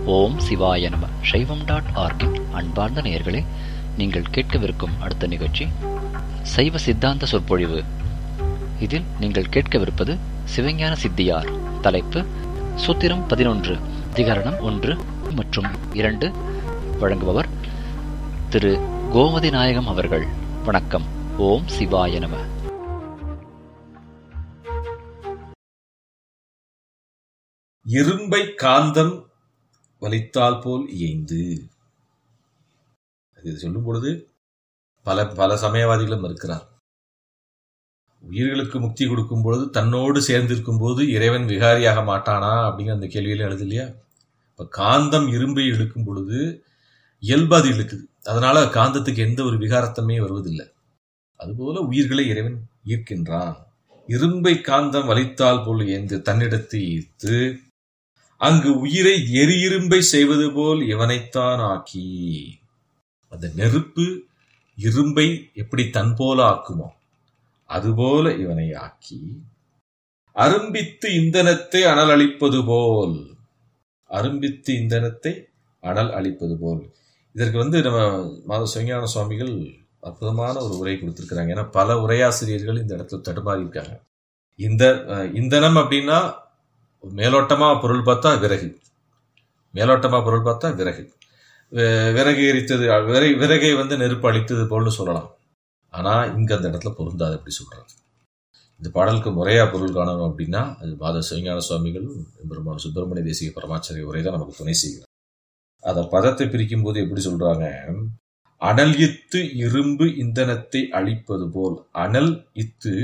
ஓம் சிவாய நம சைவம் டாட் ஆர்கின் அன்பார்ந்த நேயர்களே நீங்கள் கேட்கவிருக்கும் அடுத்த நிகழ்ச்சி சைவ சித்தாந்த சொற்பொழிவு இதில் நீங்கள் கேட்கவிருப்பது சிவஞான சித்தியார் தலைப்பு சூத்திரம் பதினொன்று அதிகரணம் ஒன்று மற்றும் இரண்டு வழங்குபவர் திரு கோமதி நாயகம் அவர்கள் வணக்கம் ஓம் சிவாய நம இரும்பை காந்தம் வலித்தால் போல் இயைந்து அது சொல்லும் பொழுது பல பல சமயவாதிகளும் இருக்கிறார் உயிர்களுக்கு முக்தி கொடுக்கும் பொழுது தன்னோடு சேர்ந்திருக்கும் போது இறைவன் விகாரியாக மாட்டானா அப்படிங்கிற அந்த கேள்வியில எழுது இல்லையா இப்ப காந்தம் இரும்பை இழுக்கும் பொழுது இயல்பு அது இழுக்குது அதனால காந்தத்துக்கு எந்த ஒரு விகாரத்தன்மையும் வருவதில்லை அதுபோல உயிர்களை இறைவன் ஈர்க்கின்றான் இரும்பை காந்தம் வலித்தால் போல் ஏந்து தன்னிடத்தை ஈர்த்து அங்கு உயிரை எரி இரும்பை செய்வது போல் இவனைத்தான் ஆக்கி அந்த நெருப்பு இரும்பை எப்படி தன் போல ஆக்குமோ அதுபோல இவனை ஆக்கி அரும்பித்து இந்தனத்தை அனல் அளிப்பது போல் அரும்பித்து இந்தனத்தை அனல் அளிப்பது போல் இதற்கு வந்து நம்ம மாத சிவஞான சுவாமிகள் அற்புதமான ஒரு உரை கொடுத்திருக்கிறாங்க ஏன்னா பல உரையாசிரியர்கள் இந்த இடத்துல தடுமாறி இருக்காங்க இந்த அஹ், இந்தனம் அப்படின்னா மேலோட்டமா பொருள் பார்த்தா விறகு மேலோட்டமா பொருள் பார்த்தா விறகு வி- விறகு எரித்தது விறகு விறகை வந்து நெருப்பு அழித்தது போல்னு சொல்லலாம் ஆனா இங்க அந்த இடத்துல பொருந்தாது அப்படி சொல்றாங்க இந்த பாடலுக்கு முறையா பொருள் காணணும் அப்படின்னா அது மாத சிவஞான சுவாமிகள் பெருமாள் சுப்பிரமணிய தேசிய பரமாச்சாரிய உரை தான் நமக்கு துணை செய்கிறார் அத பதத்தை பிரிக்கும் போது எப்படி சொல்றாங்க அனல் இத்து இரும்பு இந்தனத்தை அழிப்பது போல் அனல் இத்து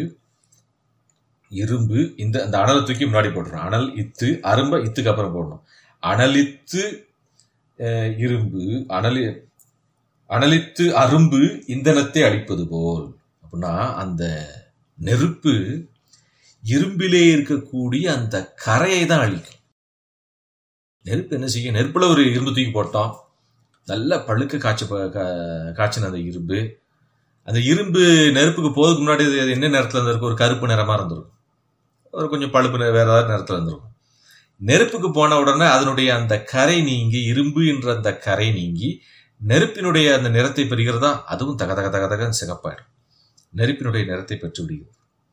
இரும்பு இந்த அந்த அனலை தூக்கி முன்னாடி போட்டுறோம் அனல் இத்து அரும்ப இத்துக்கு அப்புறம் போடணும் அனலித்து அஹ், இரும்பு அனலி அனலித்து அரும்பு இந்தனத்தை அழிப்பது போல் அப்படின்னா அந்த நெருப்பு இரும்பிலே இருக்கக்கூடிய அந்த கரையை தான் அழிக்கும் நெருப்பு என்ன செய்யும் நெருப்புல ஒரு இரும்பு தூக்கி போட்டோம் நல்ல பழுக்க காய்ச்சி ப- கா- காய்ச்சின அந்த இரும்பு அந்த இரும்பு நெருப்புக்கு போறதுக்கு முன்னாடி அது என்ன நேரத்துல இருந்திருக்கும் ஒரு கருப்பு நிறமா இருந்திருக்கும் ஒரு கொஞ்சம் பழுப்பு நிற- வேற ஏதாவது நேரத்துல இருந்திருக்கும் நெருப்புக்கு போன உடனே அதனுடைய அந்த கரை நீங்கி இரும்பு என்ற அந்த கரை நீங்கி நெருப்பினுடைய அந்த நிறத்தை பெறுகிறதா அதுவும் தக தக தக தக சிகப்பாயிடும் நெருப்பினுடைய நிறத்தை பெற்று விடுகிறது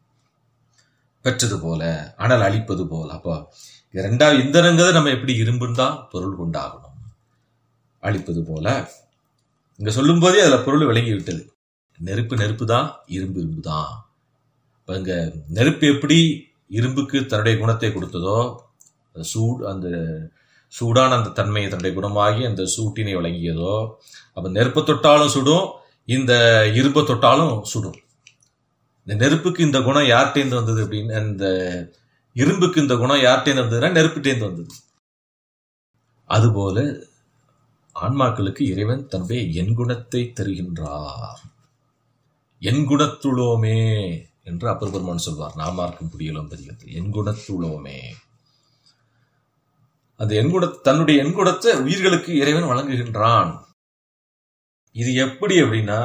பெற்றது போல அனல் அழிப்பது போல அப்போ இது ரெண்டாவது இந்தனங்கிறத நம்ம எப்படி இரும்புன்னு தான் பொருள் கொண்டாகணும் அழிப்பது போல இங்க சொல்லும் போதே அதுல பொருள் விளங்கி விட்டது நெருப்பு நெருப்பு தான் இரும்பு இரும்பு தான் இப்ப இங்க நெருப்பு எப்படி இரும்புக்கு தன்னுடைய குணத்தை கொடுத்ததோ அந்த சூடு அந்த சூடான அந்த தன்மையை தன்னுடைய குணமாகி அந்த சூட்டினை வழங்கியதோ அப்ப நெருப்பை தொட்டாலும் சுடும் இந்த இரும்பை தொட்டாலும் சுடும் இந்த நெருப்புக்கு இந்த குணம் யார்கிட்டேருந்து வந்தது அப்படின்னு இந்த இரும்புக்கு இந்த குணம் யார்கிட்டேருந்து வந்ததுன்னா நெருப்புட்டேந்து வந்தது அதுபோல ஆன்மாக்களுக்கு இறைவன் தன்னுடைய என் குணத்தை தருகின்றார் என் குணத்துளோமே என்று அப்பர் பெருமான் சொல்வார் நாமார்க்கும் குடியலும் பதிகத்தில் என் குணத்துளோமே அந்த எண்குட தன்னுடைய எண்குடத்தை உயிர்களுக்கு இறைவன் வழங்குகின்றான் இது எப்படி அப்படின்னா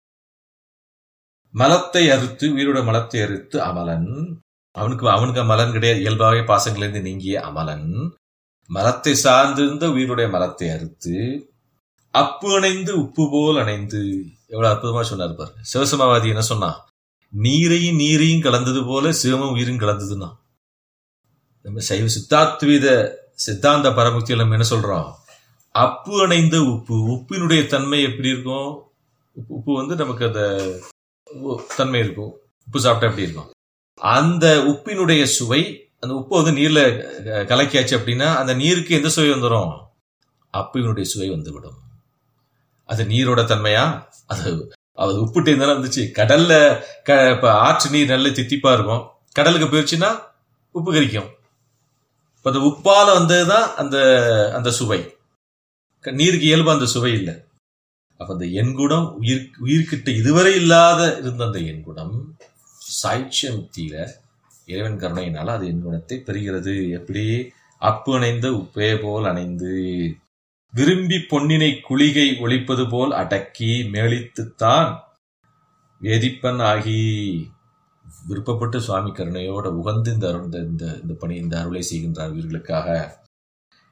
மலத்தை அறுத்து உயிரோட மலத்தை அறுத்து அமலன் அவனுக்கு அவனுக்கு மலன் கிடையாது இயல்பாகவே பாசங்களிலிருந்து நீங்கிய அமலன் மலத்தை சார்ந்திருந்த உயிருடைய மலத்தை அறுத்து அப்பு அணைந்து உப்பு போல் அணைந்து எவ்வளவு அற்புதமா சொன்னார் பாருங்க சிவசமாவாதி என்ன சொன்னா நீரையும் நீரையும் கலந்தது போல சிவமும் உயிரும் கலந்ததுன்னா நம்ம சைவ சித்தாத்வீத சித்தாந்த பரமுக்தியில் நம்ம என்ன சொல்றோம் அப்பு அணைந்த உப்பு உப்பினுடைய தன்மை எப்படி இருக்கும் உப்பு உப்பு வந்து நமக்கு அந்த உ- தன்மை இருக்கும் உப்பு சாப்பிட்டா எப்படி இருக்கும் அந்த உப்பினுடைய சுவை அந்த உப்பு வந்து நீர்ல அஹ், கலக்கியாச்சு அப்படின்னா அந்த நீருக்கு எந்த சுவை வந்துடும் அப்பினுடைய சுவை வந்துவிடும் அது நீரோட தன்மையா அது அது உப்புட்டே தானே வந்துச்சு கடல்ல க இப்ப ஆற்று நீர் நல்ல தித்திப்பா இருக்கும் கடலுக்கு போயிடுச்சுன்னா உப்பு கரிக்கும் இப்ப அந்த உப்பால வந்ததுதான் அந்த அந்த சுவை க- நீருக்கு இயல்பு அந்த சுவை இல்லை அப்ப அந்த எண்குணம் உயிர் உயிர்கிட்ட இதுவரை இல்லாத இருந்த அந்த எண்குணம் சாய்ச்சியமுத்தியில இறைவன் கருணையினால அது எண்குணத்தை பெறுகிறது எப்படி அப்பு அணைந்த உப்பே போல் அணைந்து விரும்பி பொன்னினை குளிகை ஒழிப்பது போல் அடக்கி மேளித்துத்தான் வேதிப்பன் ஆகி விருப்பப்பட்டு சுவாமி கருணையோட உகந்து இந்த அருள் இந்த- இந்த இந்த பணி இந்த அருளை செய்கின்றார் வீர்களுக்காக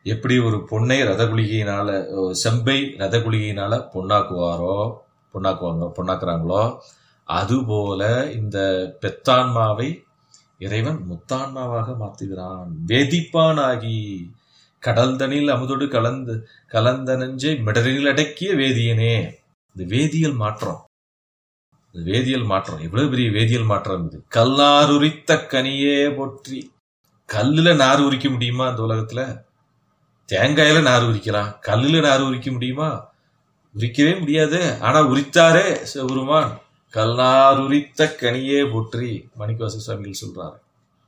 எப்படி ஒரு பொண்ணை ரத குளிகையினால அஹ், செம்பை ரத குளிகையினால பொண்ணாக்குவாரோ பொண்ணாக்குவாங்க பொண்ணாக்குறாங்களோ அதுபோல இந்த பெத்தான்மாவை இறைவன் முத்தான்மாவாக மாத்துகிறான் வேதிப்பானாகி கடல்தனில் அமுதோடு கலந்து கலந்த நெஞ்சை மிடரில் அடக்கிய வேதியனே இந்த வேதியியல் மாற்றம் இந்த வேதியியல் மாற்றம் எவ்வளவு பெரிய வேதியியல் மாற்றம் இது கல்லார் உரித்த கனியே போற்றி கல்லுல நார் உரிக்க முடியுமா இந்த உலகத்துல தேங்காயில நார் உரிக்கலாம் கல்லுல நார் உரிக்க முடியுமா உரிக்கவே முடியாது ஆனா உரித்தாரே சிவபெருமான் கல்லார் உரித்த கனியே போற்றி மணிக்கவாச சுவாமிகள் சொல்றாரு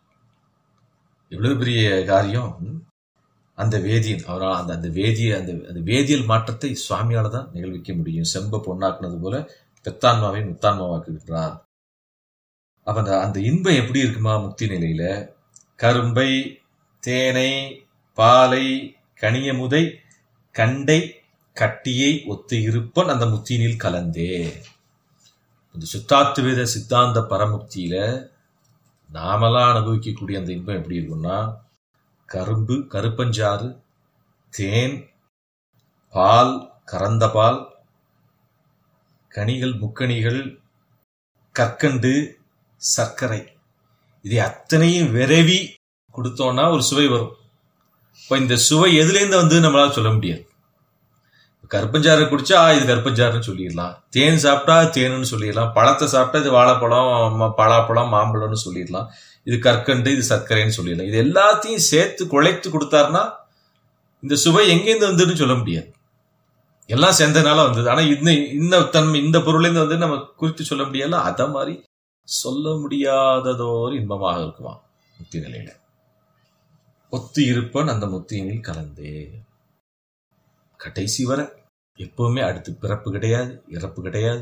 எவ்வளவு பெரிய காரியம் ம்? அந்த வேதியன் அவரால் அந்த அந்த வேதிய அந்த அந்த வேதியியல் மாற்றத்தை சுவாமியால தான் நிகழ்விக்க முடியும் செம்ப பொண்ணாக்குனது போல பெத்தான்மாவை முத்தான்மாவாக்குகிறார் அப்ப அந்த அந்த இன்பம் எப்படி இருக்குமா முக்தி நிலையில கரும்பை தேனை பாலை கனியமுதை கண்டை கட்டியை ஒத்து இருப்பன் அந்த முத்தினில் கலந்தே இந்த சுத்தாத்துவேத சித்தாந்த பரமுக்தியில நாமெல்லாம் அனுபவிக்கக்கூடிய அந்த இன்பம் எப்படி இருக்கும்னா கரும்பு கருப்பஞ்சாறு தேன் பால் கறந்த பால் கனிகள் முக்கணிகள் கற்கண்டு சர்க்கரை இதை அத்தனையும் விரவி கொடுத்தோம்னா ஒரு சுவை வரும் இப்போ இந்த சுவை எதுலேருந்து வந்து நம்மளால சொல்ல முடியாது கருப்பஞ்சாறு குடிச்சா இது கருப்பஞ்சாறுன்னு சொல்லிடலாம் தேன் சாப்பிட்டா தேனுன்னு சொல்லிடலாம் பழத்தை சாப்பிட்டா இது வாழைப்பழம் ம- பலாப்பழம் மாம்பழம்னு சொல்லிடலாம் இது கற்கண்டு இது சர்க்கரைன்னு சொல்லிடலாம் இது எல்லாத்தையும் சேர்த்து குழைத்து கொடுத்தாருன்னா இந்த சுவை எங்கேருந்து வந்ததுன்னு சொல்ல முடியாது எல்லாம் சேர்ந்தனால வந்தது ஆனா இந்த இந்த தன்மை இந்த பொருள்லேருந்து வந்து நம்ம குறித்து சொல்ல முடியல அத மாதிரி சொல்ல முடியாததோர் இன்பமாக இருக்குமா முக்தி நிலையில ஒத்து இருப்பன் அந்த முத்தியினில் கலந்தே கடைசி வரை எப்பவுமே அடுத்து பிறப்பு கிடையாது இறப்பு கிடையாது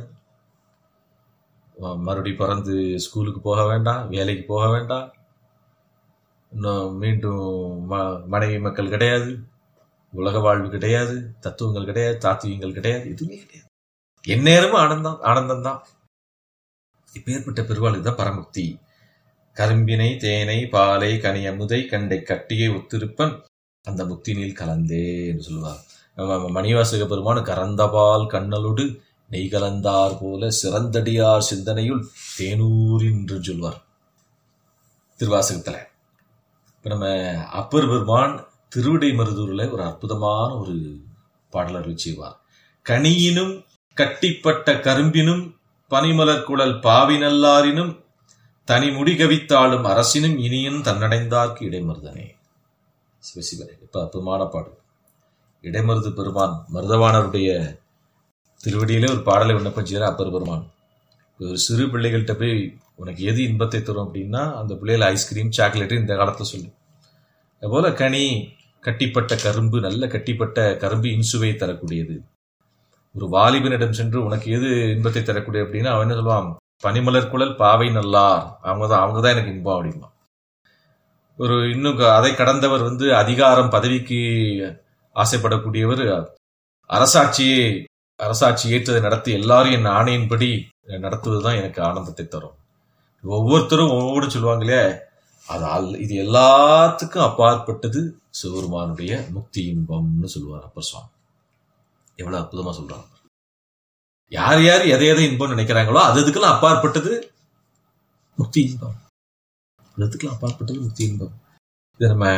ம- மறுபடி பிறந்து ஸ்கூலுக்கு போக வேண்டாம் வேலைக்கு போக வேண்டாம் இன்னும் மீண்டும் ம- மனைவி மக்கள் கிடையாது உலக வாழ்வு கிடையாது தத்துவங்கள் கிடையாது தாத்துவங்கள் கிடையாது எதுவுமே கிடையாது எந்நேரமும் ஆனந்தம் ஆனந்தம் தான் இப்பேற்பட்ட பெருவாளுக்கு தான் பரமுக்தி கரும்பினை தேனை பாலை கனியமுதை கண்டை கட்டியை ஒத்திருப்பன் அந்த முக்தினில் கலந்தே என்று சொல்லுவார் நம்ம மணிவாசக பெருமான் கறந்தபால் கண்ணலோடு நெய் கலந்தார் போல சிறந்தடியார் சிந்தனையுள் தேனூர் என்று சொல்வார் திருவாசகத்துல இப்ப நம்ம அப்பர் பெருமான் திருவிடை மருதூர்ல ஒரு அற்புதமான ஒரு பாடலர் செய்வார் கனியினும் கட்டிப்பட்ட கரும்பினும் பனிமலர் குழல் பாவினல்லாரினும் தனி முடி கவித்தாளும் அரசினும் இனியும் தன்னடைந்தார்க்கு இடைமருதனே சிவசிவரே இப்ப அற்புதமான பாடல் இடைமருது பெருமான் மருதவாணருடைய திருவடியிலே ஒரு பாடலை விண்ணப்பம் செய்கிற அப்பர் பெருமான் ஒரு சிறு பிள்ளைகள்கிட்ட போய் உனக்கு எது இன்பத்தை தரும் அப்படின்னா அந்த பிள்ளைகள் ஐஸ்கிரீம் சாக்லேட்டு இந்த காலத்துல சொல்லு அதுபோல கனி கட்டிப்பட்ட கரும்பு நல்ல கட்டிப்பட்ட கரும்பு இன்சுவை தரக்கூடியது ஒரு வாலிபனிடம் சென்று உனக்கு எது இன்பத்தை தரக்கூடிய அப்படின்னா அவன் என்ன சொல்லுவான் பனிமலர் குழல் பாவை நல்லார் அவங்க தான் அவங்க தான் எனக்கு இன்பம் அப்படிமா ஒரு இன்னும் க- அதை கடந்தவர் வந்து அதிகாரம் பதவிக்கு ஆசைப்படக்கூடியவர் அரசாட்சியே அரசாட்சி ஏற்றதை நடத்தி எல்லாரும் என் ஆணையின்படி நடத்துவதுதான் எனக்கு ஆனந்தத்தை தரும் ஒவ்வொருத்தரும் ஒவ்வொரு சொல்லுவாங்களே அது அல்- இது எல்லாத்துக்கும் அப்பாற்பட்டது சிவபெருமானுடைய முக்தி இன்பம்னு சொல்லுவார் அப்பர் சுவாமி எவ்வளவு அற்புதமா சொல்றாங்க யார் யார் எதை எதை இன்பம் நினைக்கிறாங்களோ அது அதுக்கெல்லாம் அப்பாற்பட்டது முக்தி இன்பம் அது அதுக்கெல்லாம் அப்பாற்பட்டது முக்தி இன்பம் இது நம்ம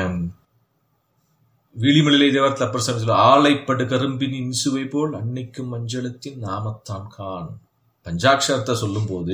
வீழிமலையிலே தேவரத்தில் அப்பர் சாமி சொல்ல ஆலைப்படு கரும்பின் இன்சுவை போல் அன்னைக்கும் மஞ்சளத்தின் நாமத்தான் கான் பஞ்சாட்சரத்தை சொல்லும் போது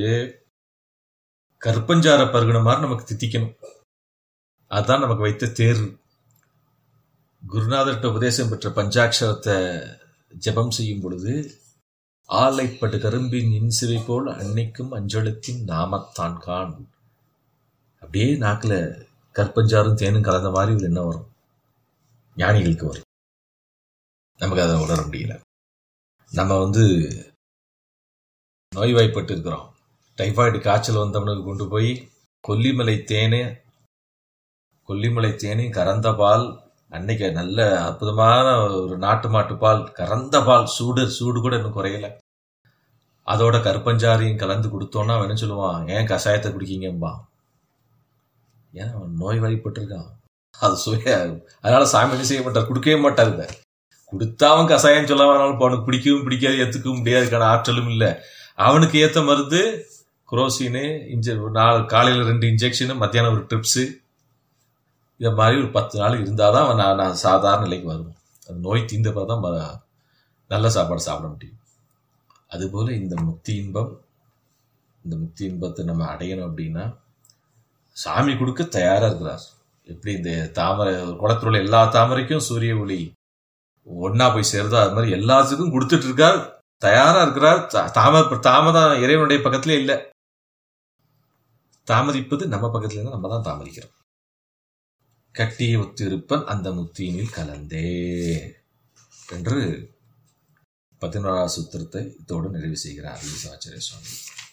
கற்பஞ்சார பருகுன மாதிரி நமக்கு தித்திக்கணும் அதுதான் நமக்கு வைத்த தேர்வு குருநாதர்கிட்ட உபதேசம் பெற்ற பஞ்சாட்சரத்தை ஜெபம் செய்யும் பொழுது ஆலைப்படு கரும்பின் இன்சுவை போல் அன்னைக்கும் அஞ்சலத்தின் நாமத்தான் கான் அப்படியே நாக்குல கற்பஞ்சாரும் தேனும் கலந்த மாதிரி இதுல என்ன வரும் ஞானிகளுக்கு வரும் நமக்கு அதை உணர முடியல நம்ம வந்து நோய்வாய்ப்பட்டு இருக்கிறோம் டைபாய்டு காய்ச்சல் வந்தவனுக்கு கொண்டு போய் கொல்லிமலை தேனே கொல்லிமலை தேனே கறந்த பால் அன்னைக்கு நல்ல அற்புதமான ஒரு நாட்டு மாட்டு பால் கறந்த பால் சூடு சூடு கூட இன்னும் குறையல அதோட கருப்பஞ்சாரியும் கலந்து கொடுத்தோன்னா அவன் என்ன சொல்லுவான் ஏன் கஷாயத்தை குடிக்கீங்கம்பா ஏன் அவன் நோய் வாய்ப்பட்டிருக்கான் அது சுவையா இருக்கும் அதனால சாமி என்ன செய்ய மாட்டார் கொடுக்கவே மாட்டார் இதை கொடுத்தா அவன் கசாயம் சொல்ல வேணாலும் அவனுக்கு பிடிக்கவும் பிடிக்காது ஏத்துக்கவும் முடியாதுக்கான ஆற்றலும் இல்லை அவனுக்கு ஏத்த மருந்து குரோசின்னு இன்ஜ நாலு காலையில் ரெண்டு இன்ஜெக்ஷனு மத்தியானம் ஒரு ட்ரிப்ஸு இந்த மாதிரி ஒரு பத்து நாள் இருந்தால் தான் அவன் நான் நான் சாதாரண நிலைக்கு வருவோம் அந்த நோய் தீர்ந்த பிறகு தான் ம- நல்ல சாப்பாடு சாப்பிட முடியும் அதுபோல இந்த முக்தி இன்பம் இந்த முக்தி இன்பத்தை நம்ம அடையணும் அப்படின்னா சாமி கொடுக்க தயாரா இருக்கிறார் எப்படி இந்த தாமரை குளத்தில் உள்ள எல்லா தாமரைக்கும் சூரிய ஒளி ஒண்ணா போய் சேருதோ அது மாதிரி எல்லாத்துக்கும் கொடுத்துட்டு இருக்கார் தயாரா இருக்கிறார் தா- தாம தாமதம் இறைவனுடைய பக்கத்திலே இல்லை தாமதிப்பது நம்ம பக்கத்துல இருந்து நம்ம தான் தாமதிக்கிறோம் கட்டிய ஒத்திருப்பன் அந்த முத்தியினில் கலந்தே என்று பதினோராவது சூத்திரத்தை இதோடு நிறைவு செய்கிறார் ஈசாச்சாரிய சுவாமி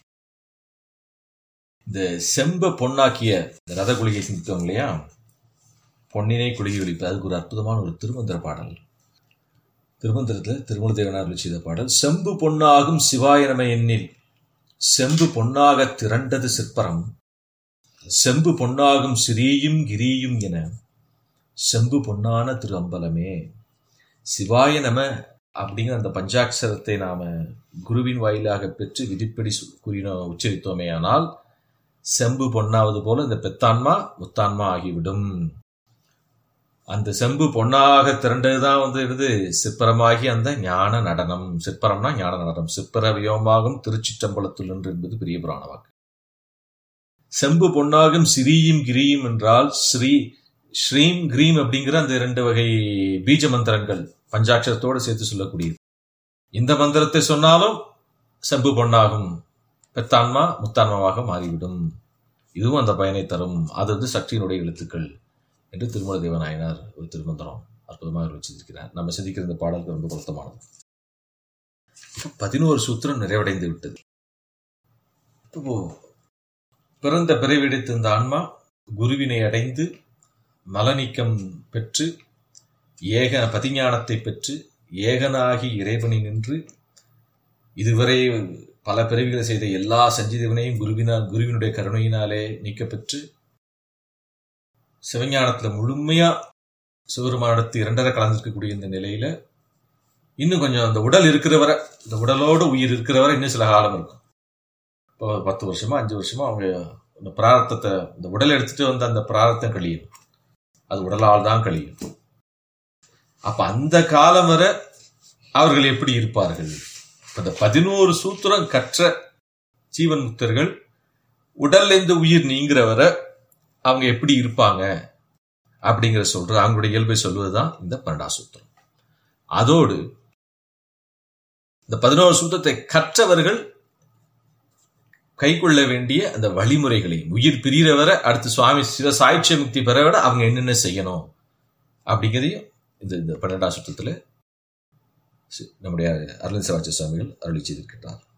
இந்த செம்ப பொன்னாக்கிய இந்த ரத குளிகை சிந்தித்தோம் இல்லையா பொன்னினை குளிகை ஒழிப்பு அதுக்கு ஒரு அற்புதமான ஒரு திருமந்திர பாடல் திருமந்திரத்தில் திருமண தேவனார் செய்த பாடல் செம்பு பொன்னாகும் சிவாய நம எண்ணில் செம்பு பொன்னாக திரண்டது சிற்பரம் செம்பு பொன்னாகும் சிறியும் கிரியும் என செம்பு பொன்னான திரு அம்பலமே சிவாய நம அப்படிங்கிற அந்த பஞ்சாட்சரத்தை நாம குருவின் வாயிலாக பெற்று விதிப்படி சு- கூறினோம் உச்சரித்தோமேயானால் செம்பு பொன்னாவது போல இந்த பெத்தான்மா முத்தான்மா ஆகிவிடும் அந்த செம்பு பொன்னாக திரண்டதுதான் வந்து என்னது சிற்பரமாகி அந்த ஞான நடனம் சிற்பரம்னா ஞான நடனம் சிற்பர வியோமாகும் திருச்சிற்றம்பலத்துள் என்று என்பது பெரிய புராண வாக்கு செம்பு பொன்னாகும் சிறியும் கிரியும் என்றால் ஸ்ரீ ஸ்ரீம் கிரீம் அப்படிங்கிற அந்த இரண்டு வகை பீஜ மந்திரங்கள் பஞ்சாட்சரத்தோடு சேர்த்து சொல்லக்கூடியது இந்த மந்திரத்தை சொன்னாலும் செம்பு பொன்னாகும் பெத்தான்மா முத்தான்மாவாக மாறிவிடும் இதுவும் அந்த பயனை தரும் அது வந்து சக்தியினுடைய எழுத்துக்கள் என்று திருமல தேவநாயனார் ஒரு திருமந்திரம் அற்புதமாக வச்சிருக்கிறார் நம்ம சிந்திக்கிற இந்த பாடலுக்கு ரொம்ப பொருத்தமானது இப்ப பதினோரு சூத்திரம் நிறைவடைந்து விட்டது இப்போ பிறந்த பிறவிடைத்த இந்த ஆன்மா குருவினை அடைந்து மலநீக்கம் பெற்று ஏக பதிஞானத்தை பெற்று ஏகனாகி இறைவனை நின்று இதுவரை பல பிறவிகளை செய்த எல்லா சஞ்சீதவனையும் குருவினால் குருவினுடைய கருணையினாலே நீக்கப்பெற்று சிவஞானத்துல முழுமையா சிவருமானத்து இரண்டரை கலந்திருக்கக்கூடிய இந்த நிலையில இன்னும் கொஞ்சம் அந்த உடல் இருக்கிறவரை இந்த உடலோட உயிர் இருக்கிறவரை இன்னும் சில காலம் இருக்கும் இப்போ ஒரு பத்து வருஷமா அஞ்சு வருஷமா அவங்க இந்த பிராரத்தத்தை இந்த உடலை எடுத்துட்டு வந்த அந்த பிராரத்தம் கழியும் அது உடலால் தான் கழியும் அப்ப அந்த காலம் வரை அவர்கள் எப்படி இருப்பார்கள் இப்ப இந்த பதினோரு சூத்திரம் கற்ற ஜீவன் முக்தர்கள் உடல்ல இருந்து உயிர் நீங்கிற வரை அவங்க எப்படி இருப்பாங்க அப்படிங்கிற சொல்ற அவங்களுடைய இயல்பை சொல்வதுதான் இந்த பன்னெண்டாம் சூத்திரம் அதோடு இந்த பதினோரு சூத்திரத்தை கற்றவர்கள் கைக்கொள்ள வேண்டிய அந்த வழிமுறைகளை உயிர் பிரிகிற வரை அடுத்து சுவாமி சிவ சாயுட்சிய முக்தி பெற விட அவங்க என்னென்ன செய்யணும் அப்படிங்கிறதையும் இந்த இந்த பன்னெண்டாம் சுத்தத்தில் நம்முடைய அருள் சிவாச்சி சுவாமிகள் அருளி செய்திருக்கிறார்